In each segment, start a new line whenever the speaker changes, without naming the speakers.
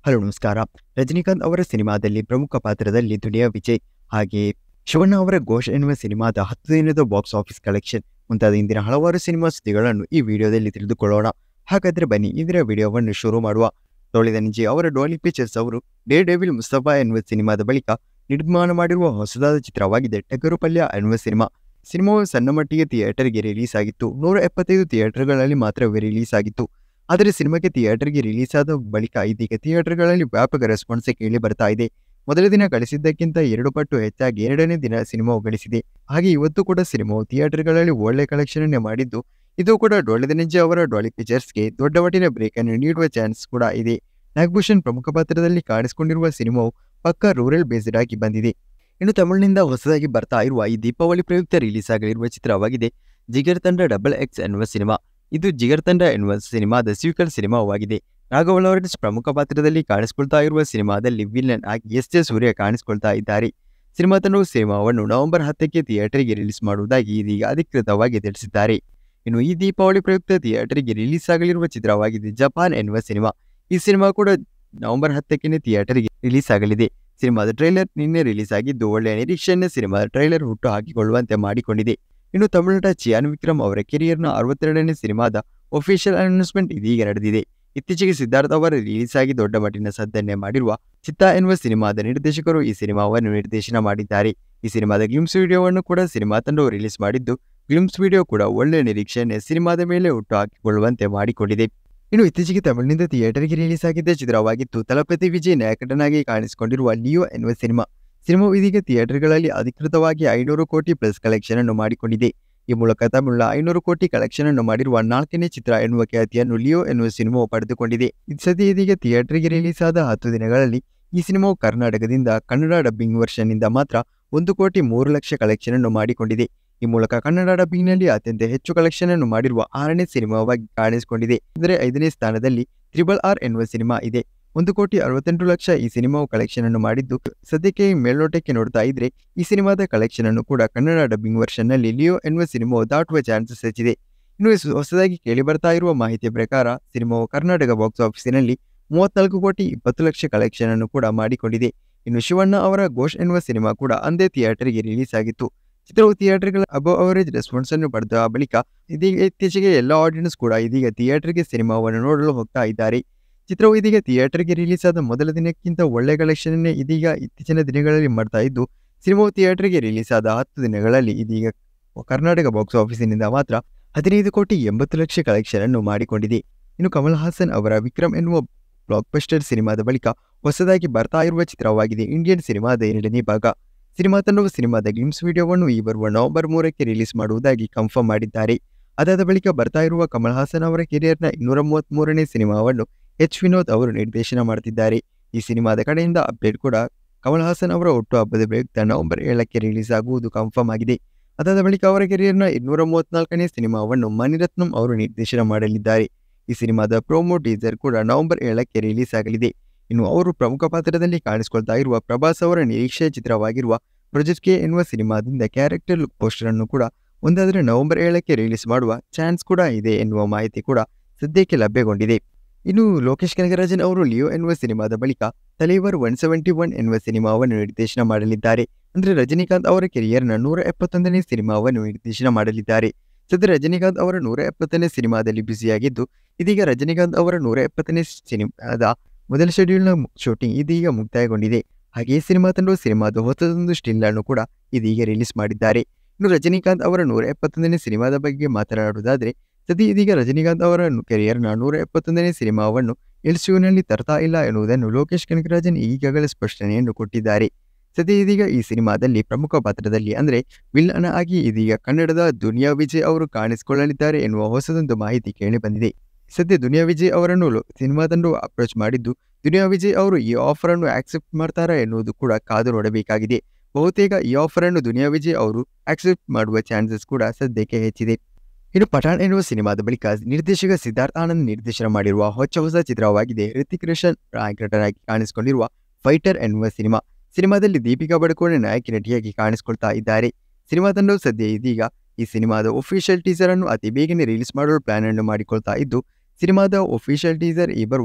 hello ನಮಸ್ಕಾರ ರಜನಿಕಾಂತ್ ಅವರ ಸಿನಿಮಾದಲ್ಲಿ ಪ್ರಮುಖ ಪಾತ್ರದಲ್ಲಿ ದುನಿಯಾ ವಿಜಯ್ ಹಾಗೆ ಶಿವಣ್ಣ ಅವರ ಘೋಷ್ ಎನ್ನುವ ಸಿನಿಮಾದ ಹತ್ತು ದಿನದ ಬಾಕ್ಸ್ ಆಫೀಸ್ ಕಲೆಕ್ಷನ್ ಮುಂತಾದ ಇಂದಿನ ಹಲವಾರು ಸಿನಿಮಾ ಸುದ್ದಿಗಳನ್ನು ಈ ವಿಡಿಯೋದಲ್ಲಿ ತಿಳಿದುಕೊಳ್ಳೋಣ ಹಾಗಾದ್ರೆ ಬನ್ನಿ ಇಂದಿನ ವಿಡಿಯೋವನ್ನು ಶುರು ಮಾಡುವ ತೋಳಿದ ನಿಜಿ ಅವರ ಡೋಲಿ ಪಿಕ್ಚರ್ಸ್ ಅವರು ಡೇ ಡೆವಿಲ್ ಮುಸ್ತಫಾ ಎನ್ನುವ ಸಿನಿಮಾದ ಬಳಿಕ ನಿರ್ಮಾಣ ಮಾಡಿರುವ ಹೊಸದಾದ ಚಿತ್ರವಾಗಿದೆ ಟಗರು ಪಲ್ಯ ಎನ್ನುವ ಸಿನಿಮಾ ಸಿನಿಮಾವು ಸಣ್ಣ ಮಟ್ಟಿಗೆ ಥಿಯೇಟರ್ಗೆ ರಿಲೀಸ್ ಆಗಿತ್ತು ನೂರ ಎಪ್ಪತ್ತೈದು ಥಿಯೇಟರ್ಗಳಲ್ಲಿ ಮಾತ್ರವೇ ರಿಲೀಸ್ ಆಗಿತ್ತು ಆದರೆ ಸಿನಿಮಾಗೆ ಥಿಯೇಟರ್ಗೆ ರಿಲೀಸ್ ಆದ ಬಳಿಕ ಇದೀಗ ಥಿಯೇಟರ್ಗಳಲ್ಲಿ ವ್ಯಾಪಕ ರೆಸ್ಪಾನ್ಸ್ ಕೇಳಿ ಬರ್ತಾ ಇದೆ ಮೊದಲ ದಿನ ಗಳಿಸಿದ್ದಕ್ಕಿಂತ ಎರಡು ಪಟ್ಟು ಹೆಚ್ಚಾಗಿ ಎರಡನೇ ದಿನ ಸಿನಿಮಾವು ಗಳಿಸಿದೆ ಹಾಗೆ ಇವತ್ತು ಕೂಡ ಸಿನಿಮಾವು ಥಿಯೇಟರ್ಗಳಲ್ಲಿ ಒಳ್ಳೆ ಕಲೆಕ್ಷನ್ ಅನ್ನೇ ಮಾಡಿದ್ದು ಇದು ಕೂಡ ಡೊಳ್ಳೆದನಿಜ್ಜೆ ಅವರ ಡಾಲಿ ಪಿಕ್ಚರ್ಸ್ಗೆ ದೊಡ್ಡ ಮಟ್ಟಿನ ಬ್ರೇಕ್ ಅನ್ನು ನೀಡುವ ಚಾನ್ಸ್ ಕೂಡ ಇದೆ ನಾಗಭೂಷಣ್ ಪ್ರಮುಖ ಪಾತ್ರದಲ್ಲಿ ಕಾಣಿಸಿಕೊಂಡಿರುವ ಸಿನಿಮಾವು ಪಕ್ಕಾ ರೂರಲ್ ಬೇಸ್ಡ್ ಆಗಿ ಬಂದಿದೆ ಇನ್ನು ತಮಿಳಿನಿಂದ ಹೊಸದಾಗಿ ಬರ್ತಾ ಇರುವ ಈ ದೀಪಾವಳಿ ಪ್ರಯುಕ್ತ ರಿಲೀಸ್ ಆಗಲಿರುವ ಚಿತ್ರವಾಗಿದೆ ಜಿಗರ್ ತಂಡ ಡಬಲ್ ಎಕ್ಸ್ ಎನ್ನುವ ಸಿನಿಮಾ ಇದು ಜಿಗರ್ ತಂಡ ಎನ್ನುವ ಸಿನಿಮಾದ ಸ್ವೀಕರ್ ಸಿನಿಮಾವಾಗಿದೆ ರಾಘವ ಲಾರೆನ್ಸ್ ಪ್ರಮುಖ ಪಾತ್ರದಲ್ಲಿ ಕಾಣಿಸಿಕೊಳ್ತಾ ಇರುವ ಸಿನಿಮಾದಲ್ಲಿ ವಿಲನ್ ಆಗಿ ಎಸ್ ಜೆ ಸೂರ್ಯ ಕಾಣಿಸಿಕೊಳ್ತಾ ಇದ್ದಾರೆ ಸಿನಿಮಾ ತಂಡವು ಸಿನಿಮಾವನ್ನು ನವೆಂಬರ್ ಹತ್ತಕ್ಕೆ ಥಿಯೇಟರ್ಗೆ ರಿಲೀಸ್ ಮಾಡುವುದಾಗಿ ಇದೀಗ ಅಧಿಕೃತವಾಗಿ ತಿಳಿಸಿದ್ದಾರೆ ಇನ್ನು ಈ ದೀಪಾವಳಿ ಪ್ರಯುಕ್ತ ಥಿಯೇಟರ್ಗೆ ರಿಲೀಸ್ ಆಗಲಿರುವ ಚಿತ್ರವಾಗಿದೆ ಜಪಾನ್ ಎನ್ನುವ ಸಿನಿಮಾ ಈ ಸಿನಿಮಾ ಕೂಡ ನವೆಂಬರ್ ಹತ್ತಕ್ಕೆ ಥಿಯೇಟರ್ಗೆ ರಿಲೀಸ್ ಆಗಲಿದೆ ಸಿನಿಮಾದ ಟ್ರೈಲರ್ ನಿನ್ನೆ ರಿಲೀಸ್ ಆಗಿದ್ದು ಒಳ್ಳೆಯ ನಿರೀಕ್ಷೆಯನ್ನೇ ಸಿನಿಮಾದ ಟ್ರೈಲರ್ ಹುಟ್ಟು ಹಾಕಿಕೊಳ್ಳುವಂತೆ ಮಾಡಿಕೊಂಡಿದೆ ಇನ್ನು ತಮಿಳುನಾಡ ಚಿಯಾನ್ ವಿಕ್ರಮ್ ಅವರ ಕೆರಿಯರ್ನ ಅರವತ್ತೆರಡನೇ ಸಿನಿಮಾದ ಒಫಿಷಿಯಲ್ ಅನೌನ್ಸ್ಮೆಂಟ್ ಇದೀಗ ನಡೆದಿದೆ ಇತ್ತೀಚೆಗೆ ಸಿದ್ಧಾರ್ಥ್ ಅವರು ರಿಲೀಸ್ ಆಗಿ ದೊಡ್ಡ ಮಟ್ಟಿನ ಸದ್ದನ್ನೇ ಮಾಡಿರುವ ಚಿತ್ತ ಎನ್ನುವ ಸಿನಿಮಾದ ನಿರ್ದೇಶಕರು ಈ ಸಿನಿಮಾವನ್ನು ನಿರ್ದೇಶನ ಮಾಡಿದ್ದಾರೆ ಈ ಸಿನಿಮಾದ ಗ್ಲಿಮ್ಸ್ ವಿಡಿಯೋವನ್ನು ಕೂಡ ಸಿನಿಮಾ ತಂಡವು ರಿಲೀಸ್ ಮಾಡಿದ್ದು ಗ್ಲಿಮ್ಸ್ ವಿಡಿಯೋ ಕೂಡ ಒಳ್ಳೆಯ ನಿರೀಕ್ಷೆಯನ್ನೇ ಸಿನಿಮಾದ ಮೇಲೆ ಹುಟ್ಟು ಹಾಕಿಕೊಳ್ಳುವಂತೆ ಮಾಡಿಕೊಂಡಿದೆ ಇನ್ನು ಇತ್ತೀಚೆಗೆ ತಮಿಳಿನಿಂದ ಥಿಯೇಟರ್ಗೆ ರಿಲೀಸ್ ಆಗಿದ್ದ ಚಿತ್ರವಾಗಿತ್ತು ತಲಪತಿ ವಿಜಯ್ ನಾಯಕಟನಾಗಿ ಕಾಣಿಸಿಕೊಂಡಿರುವ ಲಿಯೋ ಎನ್ನುವ ಸಿನಿಮಾ ಸಿನಿಮಾವು ಇದೀಗ ಥಿಯೇಟರ್ಗಳಲ್ಲಿ ಅಧಿಕೃತವಾಗಿ ಐನೂರು ಕೋಟಿ ಪ್ಲಸ್ ಕಲೆಕ್ಷನ್ ಅನ್ನು ಮಾಡಿಕೊಂಡಿದೆ ಈ ಮೂಲಕ ತಮಿಳಿನ ಐನೂರು ಕೋಟಿ ಕಲೆಕ್ಷನ್ ಅನ್ನು ಮಾಡಿರುವ ನಾಲ್ಕನೇ ಚಿತ್ರ ಎನ್ನುವ ಖ್ಯಾತಿಯನ್ನು ಲಿಯೋ ಎನ್ನುವ ಸಿನಿಮಾವು ಪಡೆದುಕೊಂಡಿದೆ ಇದು ಸದ್ಯ ಇದೀಗ ಥಿಯೇಟರ್ಗೆ ರಿಲೀಸ್ ಆದ ಹತ್ತು ದಿನಗಳಲ್ಲಿ ಈ ಸಿನಿಮಾವು ಕರ್ನಾಟಕದಿಂದ ಕನ್ನಡ ಡಬ್ಬಿಂಗ್ ವರ್ಷನ್ನಿಂದ ಮಾತ್ರ ಒಂದು ಕೋಟಿ ಮೂರು ಲಕ್ಷ ಕಲೆಕ್ಷನ್ ಅನ್ನು ಮಾಡಿಕೊಂಡಿದೆ ಈ ಮೂಲಕ ಕನ್ನಡ ಡಬ್ಬಿಂಗ್ನಲ್ಲಿ ಅತ್ಯಂತ ಹೆಚ್ಚು ಕಲೆಕ್ಷನ್ ಅನ್ನು ಮಾಡಿರುವ ಆರನೇ ಸಿನಿಮಾವಾಗಿ ಕಾಣಿಸಿಕೊಂಡಿದೆ ಅಂದರೆ ಐದನೇ ಸ್ಥಾನದಲ್ಲಿ ತ್ರಿಬಲ್ ಆರ್ ಎನ್ನುವ ಸಿನಿಮಾ ಇದೆ ಒಂದು ಕೋಟಿ ಅರವತ್ತೆಂಟು ಲಕ್ಷ ಈ ಸಿನಿಮಾವು ಕಲೆಕ್ಷನ್ ಅನ್ನು ಮಾಡಿದ್ದು ಸದ್ಯಕ್ಕೆ ಮೇಲ್ನೋಟಕ್ಕೆ ನೋಡ್ತಾ ಇದ್ರೆ ಈ ಸಿನಿಮಾದ ಕಲೆಕ್ಷನ್ ಅನ್ನು ಕೂಡ ಕನ್ನಡ ಡಬ್ಬಿಂಗ್ ವರ್ಷನ್ನಲ್ಲಿ ಲಿಯೋ ಎನ್ನುವ ಸಿನಿಮಾವು ದಾಟುವ ಚಾನ್ಸಸ್ ಹೆಚ್ಚಿದೆ ಇನ್ನು ಇಸ್- ಹೊಸದಾಗಿ ಕೇಳಿ ಬರ್ತಾ ಇರುವ ಮಾಹಿತಿಯ ಪ್ರಕಾರ ಸಿನಿಮಾವು ಕರ್ನಾಟಕ ಬಾಕ್ಸ್ ಆಫೀಸಿನಲ್ಲಿ ಮೂವತ್ನಾಲ್ಕು ಕೋಟಿ ಇಪ್ಪತ್ತು ಲಕ್ಷ ಕಲೆಕ್ಷನ್ ಅನ್ನು ಕೂಡ ಮಾಡಿಕೊಂಡಿದೆ ಇನ್ನು ಶಿವಣ್ಣ ಅವರ ಘೋಷ್ ಎನ್ನುವ ಸಿನಿಮಾ ಕೂಡ ಅಂದೇ ಥಿಯೇಟರ್ಗೆ ರಿಲೀಸ್ ಆಗಿತ್ತು ಚಿತ್ರವು ಥಿಯೇಟರ್ಗಳ ಅಬೋ ಅವರೇಜ್ ರೆಸ್ಪಾನ್ಸ್ ಅನ್ನು ಪಡೆದ ಬಳಿಕ ಇದೀಗ ಇತ್ತೀಚೆಗೆ ಎಲ್ಲ ಆಡಿಯನ್ಸ್ ಕೂಡ ಇದೀಗ ಥಿಯೇಟರ್ಗೆ ಸಿನಿಮಾವನ್ನು ನೋಡಲು ಹೋಗ್ತಾ ಇದ್ದಾರೆ ಚಿತ್ರವು ಇದೀಗ ಥಿಯೇಟರ್ಗೆ ರಿಲೀಸ್ ಆದ ಮೊದಲ ದಿನಕ್ಕಿಂತ ಒಳ್ಳೆ ಕಲೆಕ್ಷನ್ ಇದೀಗ ಇತ್ತೀಚಿನ ದಿನಗಳಲ್ಲಿ ಮಾಡ್ತಾ ಇದ್ದು ಸಿನಿಮಾವು ಥಿಯೇಟರ್ಗೆ ರಿಲೀಸ್ ಆದ ಹತ್ತು ದಿನಗಳಲ್ಲಿ ಇದೀಗ ಕರ್ನಾಟಕ ಬಾಕ್ಸ್ ಆಫೀಸಿನಿಂದ ಮಾತ್ರ ಹದಿನೈದು ಕೋಟಿ ಎಂಬತ್ತು ಲಕ್ಷ ಕಲೆಕ್ಷನ್ ಅನ್ನು ಮಾಡಿಕೊಂಡಿದೆ ಇನ್ನು ಕಮಲ್ ಹಾಸನ್ ಅವರ ವಿಕ್ರಮ್ ಎನ್ನುವ ಬ್ಲಾಕ್ ಬಸ್ಟರ್ ಸಿನಿಮಾದ ಬಳಿಕ ಹೊಸದಾಗಿ ಬರ್ತಾ ಇರುವ ಚಿತ್ರವಾಗಿದೆ ಇಂಡಿಯನ್ ಸಿನಿಮಾದ ಎರಡನೇ ಭಾಗ ಸಿನಿಮಾ ತಂಡವು ಸಿನಿಮಾದ ಗ್ಲಿಮ್ಸ್ ವಿಡಿಯೋವನ್ನು ಈ ಬರುವ ನವೆಂಬರ್ ಮೂರಕ್ಕೆ ರಿಲೀಸ್ ಮಾಡುವುದಾಗಿ ಕನ್ಫರ್ಮ್ ಮಾಡಿದ್ದಾರೆ ಅದಾದ ಬಳಿಕ ಬರ್ತಾ ಇರುವ ಕಮಲ್ ಹಾಸನ್ ಅವರ ಕೆರಿಯರ್ನ ಇನ್ನೂರ ಮೂವತ್ತ್ಮೂರನೇ ಸಿನಿಮಾವನ್ನು ಎಚ್ ವಿನೋದ್ ಅವರು ನಿರ್ದೇಶನ ಮಾಡುತ್ತಿದ್ದಾರೆ ಈ ಸಿನಿಮಾದ ಕಡೆಯಿಂದ ಅಪ್ಡೇಟ್ ಕೂಡ ಕಮಲ್ ಹಾಸನ್ ಅವರ ಹುಟ್ಟುಹಬ್ಬದ ಪ್ರಯುಕ್ತ ನವೆಂಬರ್ ಏಳಕ್ಕೆ ರಿಲೀಸ್ ಆಗುವುದು ಕನ್ಫರ್ಮ್ ಆಗಿದೆ ಅದಾದ ಬಳಿಕ ಅವರ ಕೆರಿಯರ್ನ ಇನ್ನೂರ ಮೂವತ್ನಾಲ್ಕನೇ ಸಿನಿಮಾವನ್ನು ಮಣಿರತ್ನಂ ಅವರು ನಿರ್ದೇಶನ ಮಾಡಲಿದ್ದಾರೆ ಈ ಸಿನಿಮಾದ ಪ್ರೋಮೋ ಟೀಸರ್ ಕೂಡ ನವೆಂಬರ್ ಏಳಕ್ಕೆ ರಿಲೀಸ್ ಆಗಲಿದೆ ಇನ್ನು ಅವರು ಪ್ರಮುಖ ಪಾತ್ರದಲ್ಲಿ ಕಾಣಿಸಿಕೊಳ್ತಾ ಇರುವ ಪ್ರಭಾಸ್ ಅವರ ನಿರೀಕ್ಷೆಯ ಚಿತ್ರವಾಗಿರುವ ಪ್ರೊಜೆಕ್ಟ್ ಕೆ ಎನ್ನುವ ಸಿನಿಮಾದಿಂದ ಕ್ಯಾರೆಕ್ಟರ್ ಲುಕ್ ಪೋಸ್ಟರ್ ಅನ್ನು ಕೂಡ ಒಂದಾದರೆ ನವೆಂಬರ್ ಏಳಕ್ಕೆ ರಿಲೀಸ್ ಮಾಡುವ ಚಾನ್ಸ್ ಕೂಡ ಇದೆ ಎನ್ನುವ ಮಾಹಿತಿ ಕೂಡ ಸದ್ಯಕ್ಕೆ ಲಭ್ಯಗೊಂಡಿದೆ ಇನ್ನು ಲೋಕೇಶ್ ಕನಗರಾಜನ್ ಅವರು ಲಿಯೋ ಎನ್ನುವ ಸಿನಿಮಾದ ಬಳಿಕ ತಲೇವರ್ ಒನ್ ಸೆವೆಂಟಿ ಒನ್ ಎನ್ನುವ ಸಿನಿಮಾವನ್ನು ನಿರ್ದೇಶನ ಮಾಡಲಿದ್ದಾರೆ ಅಂದರೆ ರಜನಿಕಾಂತ್ ಅವರ ಕೆರಿಯರ್ನ ನೂರ ಎಪ್ಪತ್ತೊಂದನೇ ಸಿನಿಮಾವನ್ನು ನಿರ್ದೇಶನ ಮಾಡಲಿದ್ದಾರೆ ಸದ್ಯ ರಜನಿಕಾಂತ್ ಅವರ ನೂರ ಎಪ್ಪತ್ತನೇ ಸಿನಿಮಾದಲ್ಲಿ ಬ್ಯುಸಿಯಾಗಿದ್ದು ಇದೀಗ ರಜನಿಕಾಂತ್ ಅವರ ನೂರ ಎಪ್ಪತ್ತನೇ ಸಿನಿಮಾದ ಮೊದಲ ಶೆಡ್ಯೂಲ್ನ ಶೂಟಿಂಗ್ ಇದೀಗ ಮುಕ್ತಾಯಗೊಂಡಿದೆ ಹಾಗೆಯೇ ಸಿನಿಮಾ ತಂಡವು ಸಿನಿಮಾದ ಹೊಸದೊಂದು ಸ್ಟಿಲ್ ಅನ್ನು ಕೂಡ ಇದೀಗ ರಿಲೀಸ್ ಮಾಡಿದ್ದಾರೆ ಇನ್ನು ರಜನಿಕಾಂತ್ ಅವರ ನೂರ ಎಪ್ಪತ್ತೊಂದನೇ ಸಿನಿಮಾದ ಬಗ್ಗೆ ಮಾತನಾಡುವುದಾದರೆ ಸದ್ಯ ಇದೀಗ ರಜನಿಕಾಂತ್ ಅವರ ಕೆರಿಯರ್ನ ನೂರ ಎಪ್ಪತ್ತೊಂದನೇ ಸಿನಿಮಾವನ್ನು ಎಲ್ಸಿಯುನಲ್ಲಿ ತರ್ತಾ ಇಲ್ಲ ಎನ್ನುವುದನ್ನು ಲೋಕೇಶ್ ಕನಕರಾಜನ್ ಈಗಾಗಲೇ ಸ್ಪಷ್ಟನೆಯನ್ನು ಕೊಟ್ಟಿದ್ದಾರೆ ಸದ್ಯ ಇದೀಗ ಈ ಸಿನಿಮಾದಲ್ಲಿ ಪ್ರಮುಖ ಪಾತ್ರದಲ್ಲಿ ಅಂದರೆ ವಿಲ್ಲನ್ ಆಗಿ ಇದೀಗ ಕನ್ನಡದ ದುನಿಯಾ ವಿಜಯ್ ಅವರು ಕಾಣಿಸಿಕೊಳ್ಳಲಿದ್ದಾರೆ ಎನ್ನುವ ಹೊಸದೊಂದು ಮಾಹಿತಿ ಕೇಳಿಬಂದಿದೆ ಸದ್ಯ ದುನಿಯಾ ವಿಜಯ್ ಅವರನ್ನು ಲೋ- ಸಿನಿಮಾ ತಂಡವು ಅಪ್ರೋಚ್ ಮಾಡಿದ್ದು ದುನಿಯಾ ವಿಜಯ್ ಅವರು ಈ ಆಫರ್ ಅನ್ನು ಆಕ್ಸೆಪ್ಟ್ ಮಾಡ್ತಾರಾ ಎನ್ನುವುದು ಕೂಡ ಕಾದು ನೋಡಬೇಕಾಗಿದೆ ಬಹುತೇಕ ಈ ಆಫರ್ ಅನ್ನು ದುನಿಯಾ ವಿಜಯ್ ಅವರು ಆಕ್ಸೆಪ್ಟ್ ಮಾಡುವ ಚಾನ್ಸಸ್ ಕೂಡ ಸದ್ಯಕ್ಕೆ ಹೆಚ್ಚಿದೆ ಇನ್ನು ಪಠಾಣ್ ಎನ್ನುವ ಸಿನಿಮಾದ ಬಳಿಕ ನಿರ್ದೇಶಕ ಸಿದ್ಧಾರ್ಥ್ ಆನಂದ್ ನಿರ್ದೇಶನ ಮಾಡಿರುವ ಹೊಚ್ಚ ಹೊಸ ಚಿತ್ರವಾಗಿದೆ ಋತಿಕ್ ರೋಷನ್ ನಾಯಕನಾಗಿ ಕಾಣಿಸಿಕೊಂಡಿರುವ ಫೈಟರ್ ಎನ್ನುವ ಸಿನಿಮಾ ಸಿನಿಮಾದಲ್ಲಿ ದೀಪಿಕಾ ಪಡುಕೋಣೆ ನಾಯಕಿ ನಟಿಯಾಗಿ ಕಾಣಿಸಿಕೊಳ್ತಾ ಇದ್ದಾರೆ ಸಿನಿಮಾ ತಂಡವು ಸದ್ಯ ಇದೀಗ ಈ ಸಿನಿಮಾದ ಒಫಿಷಿಯಲ್ ಟೀಸರ್ ಅನ್ನು ಅತಿ ಬೇಗನೆ ರಿಲೀಸ್ ಮಾಡಲು ಪ್ಲಾನ್ ಅನ್ನು ಮಾಡಿಕೊಳ್ತಾ ಇದ್ದು ಸಿನಿಮಾದ ಒಫಿಷಿಯಲ್ ಟೀಸರ್ ಈ ಬರುವ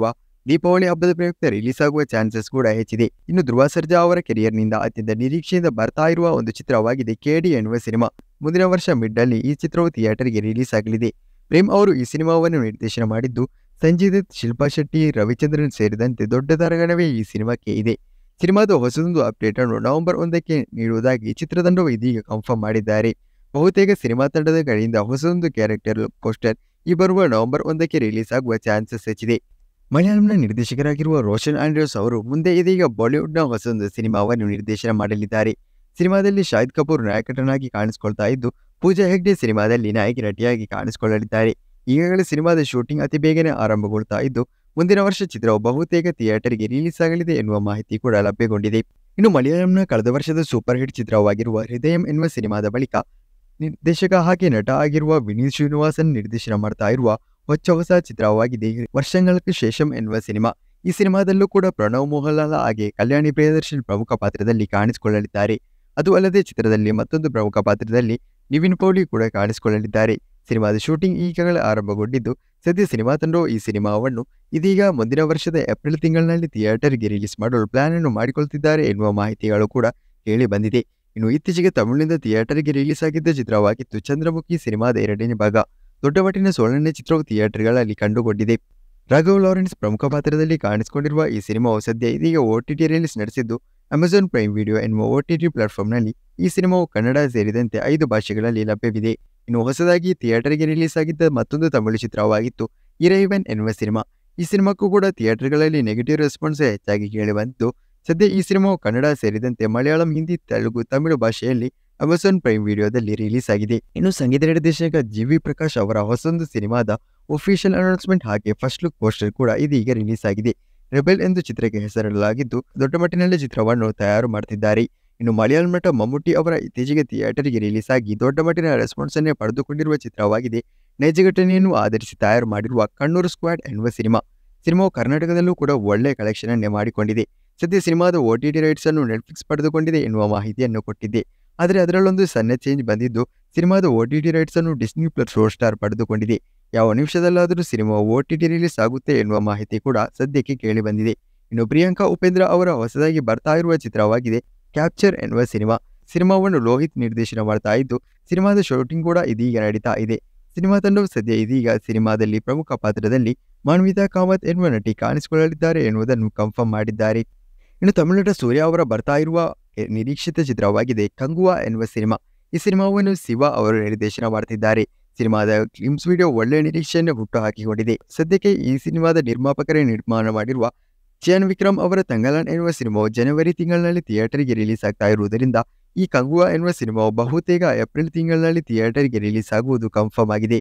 ದೀಪಾವಳಿ ಹಬ್ಬದ ಪ್ರಯುಕ್ತ ರಿಲೀಸ್ ಆಗುವ ಚಾನ್ಸಸ್ ಕೂಡ ಹೆಚ್ಚಿದೆ ಇನ್ನು ಧ್ರುವ ಸರ್ಜಾ ಅವರ ಕೆರಿಯರ್ನಿಂದ ಅತ್ಯಂತ ನಿರೀಕ್ಷೆಯಿಂದ ಬರ್ತಾ ಇರುವ ಒಂದು ಚಿತ್ರವಾಗಿದೆ ಕೆಡಿ ಎನ್ನುವ ಸಿನಿಮಾ ಮುಂದಿನ ವರ್ಷ ಮಿಡ್ ಅಲ್ಲಿ ಈ ಚಿತ್ರವು ಥಿಯೇಟರ್ಗೆ ರಿಲೀಸ್ ಆಗಲಿದೆ ಪ್ರೇಮ್ ಅವರು ಈ ಸಿನಿಮಾವನ್ನು ನಿರ್ದೇಶನ ಮಾಡಿದ್ದು ಸಂಜಯ್ ದತ್ ಶಿಲ್ಪಾ ಶೆಟ್ಟಿ ರವಿಚಂದ್ರನ್ ಸೇರಿದಂತೆ ದೊಡ್ಡ ತಾರಗಣವೇ ಈ ಸಿನಿಮಾಕ್ಕೆ ಇದೆ ಸಿನಿಮಾದ ಹೊಸದೊಂದು ಅಪ್ಡೇಟ್ ಅನ್ನು ನವೆಂಬರ್ ಒಂದಕ್ಕೆ ನೀಡುವುದಾಗಿ ಚಿತ್ರತಂಡವು ಇದೀಗ ಕನ್ಫರ್ಮ್ ಮಾಡಿದ್ದಾರೆ ಬಹುತೇಕ ಸಿನಿಮಾ ತಂಡದ ಕಡೆಯಿಂದ ಹೊಸದೊಂದು ಕ್ಯಾರೆಕ್ಟರ್ ಪೋಸ್ಟರ್ ಈ ಬರುವ ನವೆಂಬರ್ ಒಂದಕ್ಕೆ ರಿಲೀಸ್ ಆಗುವ ಚಾನ್ಸಸ್ ಹೆಚ್ಚಿದೆ ಮಲಯಾಳಂನ ನಿರ್ದೇಶಕರಾಗಿರುವ ರೋಷನ್ ಆಂಡ್ರೋಸ್ ಅವರು ಮುಂದೆ ಇದೀಗ ಬಾಲಿವುಡ್ನ ಹೊಸದೊಂದು ಸಿನಿಮಾವನ್ನು ನಿರ್ದೇಶನ ಮಾಡಲಿದ್ದಾರೆ ಸಿನಿಮಾದಲ್ಲಿ ಶಾಹಿದ್ ಕಪೂರ್ ನಾಯಕಟನಾಗಿ ಕಾಣಿಸಿಕೊಳ್ತಾ ಇದ್ದು ಪೂಜಾ ಹೆಗ್ಡೆ ಸಿನಿಮಾದಲ್ಲಿ ನಾಯಕಿ ನಟಿಯಾಗಿ ಕಾಣಿಸಿಕೊಳ್ಳಲಿದ್ದಾರೆ ಈಗಾಗಲೇ ಸಿನಿಮಾದ ಶೂಟಿಂಗ್ ಅತಿ ಬೇಗನೆ ಆರಂಭಗೊಳ್ತಾ ಇದ್ದು ಮುಂದಿನ ವರ್ಷ ಚಿತ್ರವು ಬಹುತೇಕ ಥಿಯೇಟರ್ಗೆ ರಿಲೀಸ್ ಆಗಲಿದೆ ಎನ್ನುವ ಮಾಹಿತಿ ಕೂಡ ಲಭ್ಯಗೊಂಡಿದೆ ಇನ್ನು ಮಲಯಾಳಂನ ಕಳೆದ ವರ್ಷದ ಸೂಪರ್ ಹಿಟ್ ಚಿತ್ರವಾಗಿರುವ ಹೃದಯಂ ಎನ್ನುವ ಸಿನಿಮಾದ ಬಳಿಕ ನಿರ್ದೇಶಕ ಹಾಗೆ ನಟ ಆಗಿರುವ ವಿನೀತ್ ಶ್ರೀನಿವಾಸನ್ ನಿರ್ದೇಶನ ಮಾಡ್ತಾ ಇರುವ ಹೊಚ್ಚ ಹೊಸ ಚಿತ್ರವಾಗಿದೆ ವರ್ಷങ്ങൾക്ക് ಶೇಷಂ ಎನ್ನುವ ಸಿನಿಮಾ ಈ ಸಿನಿಮಾದಲ್ಲೂ ಕೂಡ ಪ್ರಣವ್ ಮೋಹನ್ಲಾಲ್ ಹಾಗೆ ಕಲ್ಯಾಣಿ ಪ್ರಿಯದರ್ಶನ್ ಪ್ರಮುಖ ಪಾತ್ರದಲ್ಲಿ ಕಾಣಿಸಿಕೊಳ್ಳಲಿದ್ದಾರೆ ಅದು ಅಲ್ಲದೆ ಚಿತ್ರದಲ್ಲಿ ಮತ್ತೊಂದು ಪ್ರಮುಖ ಪಾತ್ರದಲ್ಲಿ ನಿವಿನ್ ಪೌಲಿ ಕೂಡ ಕಾಣಿಸಿಕೊಳ್ಳಲಿದ್ದಾರೆ ಸಿನಿಮಾದ ಶೂಟಿಂಗ್ ಈಗಾಗಲೇ ಆರಂಭಗೊಂಡಿದ್ದು ಸದ್ಯ ಸಿನಿಮಾ ತಂಡವು ಈ ಸಿನಿಮಾವನ್ನು ಇದೀಗ ಮುಂದಿನ ವರ್ಷದ ಏಪ್ರಿಲ್ ತಿಂಗಳಿನಲ್ಲಿ ಥಿಯೇಟರ್ಗೆ ರಿಲೀಸ್ ಮಾಡಲು ಪ್ಲಾನ್ ಅನ್ನು ಮಾಡಿಕೊಳ್ತಿದ್ದಾರೆ ಎನ್ನುವ ಮಾಹಿತಿಗಳು ಕೂಡ ಕೇಳಿ ಬಂದಿದೆ ಇನ್ನು ಇತ್ತೀಚೆಗೆ ತಮಿಳಿನಿಂದ ಥಿಯೇಟರ್ಗೆ ರಿಲೀಸ್ ಆಗಿದ್ದ ಚಿತ್ರವಾಗಿತ್ತು ಚಂದ್ರಮುಖಿ ಸಿನಿಮಾದ ಎರಡನೇ ಭಾಗ ದೊಡ್ಡ ಮಟ್ಟಿನ ಸೋಲನೇ ಚಿತ್ರವು ಥಿಯೇಟರ್ಗಳಲ್ಲಿ ಕಂಡುಕೊಂಡಿದೆ ರಾಘವ್ ಲಾರೆನ್ಸ್ ಪ್ರಮುಖ ಪಾತ್ರದಲ್ಲಿ ಕಾಣಿಸಿಕೊಂಡಿರುವ ಈ ಸಿನಿಮಾವು ಸದ್ಯ ಇದೀಗ ಓಟಿಟಿ ರಿಲೀಸ್ ನಡೆಸಿದ್ದು ಅಮೆಜಾನ್ ಪ್ರೈಮ್ ವಿಡಿಯೋ ಎನ್ನುವ ಓಟಿಟಿ ಪ್ಲಾಟ್ಫಾರ್ಮ್ನಲ್ಲಿ ಈ ಸಿನಿಮಾವು ಕನ್ನಡ ಸೇರಿದಂತೆ ಐದು ಭಾಷೆಗಳಲ್ಲಿ ಲಭ್ಯವಿದೆ ಇನ್ನು ಹೊಸದಾಗಿ ಥಿಯೇಟರ್ಗೆ ರಿಲೀಸ್ ಆಗಿದ್ದ ಮತ್ತೊಂದು ತಮಿಳು ಚಿತ್ರವಾಗಿತ್ತು ಇರೈವನ್ ಎನ್ನುವ ಸಿನಿಮಾ ಈ ಸಿನಿಮಾಕ್ಕೂ ಕೂಡ ಥಿಯೇಟರ್ಗಳಲ್ಲಿ ನೆಗೆಟಿವ್ ರೆಸ್ಪಾನ್ಸ್ ಹೆಚ್ಚಾಗಿ ಕೇಳಿಬಂದಿದ್ದು ಸದ್ಯ ಈ ಸಿನಿಮಾವು ಕನ್ನಡ ಸೇರಿದಂತೆ ಮಲಯಾಳಂ ಹಿಂದಿ ತೆಲುಗು ತಮಿಳು ಭಾಷೆಯಲ್ಲಿ ಅಮೆಜಾನ್ ಪ್ರೈಮ್ ವಿಡಿಯೋದಲ್ಲಿ ರಿಲೀಸ್ ಆಗಿದೆ ಇನ್ನು ಸಂಗೀತ ನಿರ್ದೇಶಕ ಜಿ ವಿ ಪ್ರಕಾಶ್ ಅವರ ಹೊಸೊಂದು ಸಿನಿಮಾದ ಒಫಿಷಿಯಲ್ ಅನೌನ್ಸ್ಮೆಂಟ್ ಹಾಗೆ ಫಸ್ಟ್ ಲುಕ್ ಪೋಸ್ಟರ್ ಕೂಡ ಇದೀಗ ರಿಲೀಸ್ ಆಗಿದೆ ರೆಬೆಲ್ ಎಂದು ಚಿತ್ರಕ್ಕೆ ಹೆಸರಿಡಲಾಗಿದ್ದು ದೊಡ್ಡ ಮಟ್ಟಿನಲ್ಲಿ ಚಿತ್ರವನ್ನು ತಯಾರು ಮಾಡುತ್ತಿದ್ದಾರೆ ಇನ್ನು ಮಲಯಾಳಂ ನಟ ಮಮ್ಮುಟ್ಟಿ ಅವರ ಇತ್ತೀಚೆಗೆ ಥಿಯೇಟರ್ಗೆ ರಿಲೀಸ್ ಆಗಿ ದೊಡ್ಡ ಮಟ್ಟಿನ ರೆಸ್ಪಾನ್ಸ್ ಅನ್ನೇ ಪಡೆದುಕೊಂಡಿರುವ ಚಿತ್ರವಾಗಿದೆ ನೈಜ ಘಟನೆಯನ್ನು ಆಧರಿಸಿ ತಯಾರು ಮಾಡಿರುವ ಕಣ್ಣೂರು ಸ್ಕ್ವಾಡ್ ಎನ್ನುವ ಸಿನಿಮಾ ಸಿನಿಮಾವು ಕರ್ನಾಟಕದಲ್ಲೂ ಕೂಡ ಒಳ್ಳೆ ಕಲೆಕ್ಷನ್ ಅನ್ನೇ ಮಾಡಿಕೊಂಡಿದೆ ಸದ್ಯ ಸಿನಿಮಾದ ಓ ಟಿ ಟಿ ರೈಟ್ಸ್ ಅನ್ನು ನೆಟ್ಫ್ಲಿಕ್ಸ್ ಪಡೆದುಕೊಂಡಿದೆ ಎನ್ನುವ ಮಾಹಿತಿಯನ್ನು ಕೊಟ್ಟಿದ್ದೆ ಆದರೆ ಅದರಲ್ಲೊಂದು ಸಣ್ಣ ಚೇಂಜ್ ಬಂದಿದ್ದು ಸಿನಿಮಾದ ಓ ಟಿ ಟಿ ರೈಟ್ಸ್ ಅನ್ನು ಡಿಸ್ನಿ ಪ್ಲಸ್ ರೋಡ್ ಸ್ಟಾರ್ ಪಡೆದುಕೊಂಡಿದೆ ಯಾವ ನಿಮಿಷದಲ್ಲಾದರೂ cinema O T T release ಆಗುತ್ತೆ ಎನ್ನುವ ಮಾಹಿತಿ ಕೂಡ ಸದ್ಯಕ್ಕೆ ಕೇಳಿ ಬಂದಿದೆ ಇನ್ನು ಪ್ರಿಯಾಂಕಾ ಉಪೇಂದ್ರ ಅವರ ಹೊಸದಾಗಿ ಬರ್ತಾ ಇರುವ ಚಿತ್ರವಾಗಿದೆ ಕ್ಯಾಪ್ಚರ್ ಎನ್ನುವ ಸಿನಿಮಾ ಸಿನಿಮಾವನ್ನು ಲೋಹಿತ್ ನಿರ್ದೇಶನ ಮಾಡ್ತಾ ಇದ್ದು ಸಿನಿಮಾದ ಶೂಟಿಂಗ್ ಕೂಡ ಇದೀಗ ನಡೀತಾ ಇದೆ ಸಿನಿಮಾ ತಂಡವು ಸದ್ಯ ಇದೀಗ ಸಿನಿಮಾದಲ್ಲಿ ಪ್ರಮುಖ ಪಾತ್ರದಲ್ಲಿ ಮಾನ್ವಿತಾ ಕಾಮತ್ ಎನ್ನುವ ನಟಿ ಕಾಣಿಸಿಕೊಳ್ಳಲಿದ್ದಾರೆ ಎನ್ನುವುದನ್ನು ಕನ್ಫರ್ಮ್ ಮಾಡಿದ್ದಾರೆ ಇನ್ನು ತಮಿಳುನಟ ಸೂರ್ಯ ಅವರ ಬರ್ತಾ ಇರುವ ನಿರೀಕ್ಷಿತ ಚಿತ್ರವಾಗಿದೆ ಕಂಗುವಾ ಎನ್ನುವ ಸಿನಿಮಾ ಈ ಸಿನಿಮಾವನ್ನು ಶಿವ ಅವರು ನಿರ್ದೇಶನ ಮಾಡ್ತಿದ್ದಾರೆ ಸಿನಿಮಾದ ಕ್ಲಿಮ್ಸ್ ವಿಡಿಯೋ ಒಳ್ಳೆಯ ನಿರೀಕ್ಷೆಯನ್ನು ಹುಟ್ಟು ಹಾಕಿಕೊಂಡಿದೆ ಸದ್ಯಕ್ಕೆ ಈ ಸಿನಿಮಾದ ನಿರ್ಮಾಪಕರೇ ನಿರ್ಮಾಣ ಮಾಡಿರುವ ಚಿಯಾನ್ ವಿಕ್ರಮ್ ಅವರ ತಂಗಲಾನ್ ಎನ್ನುವ ಸಿನಿಮಾವು ಜನವರಿ ತಿಂಗಳಿನಲ್ಲಿ ಥಿಯೇಟರ್ಗೆ ರಿಲೀಸ್ ಆಗ್ತಾ ಇರುವುದರಿಂದ ಈ ಕಂಗುವಾ ಎನ್ನುವ ಸಿನಿಮಾವು ಬಹುತೇಕ ಏಪ್ರಿಲ್ ತಿಂಗಳಿನಲ್ಲಿ ಥಿಯೇಟರ್ಗೆ ರಿಲೀಸ್ ಆಗುವುದು ಕನ್ಫರ್ಮ್ ಆಗಿದೆ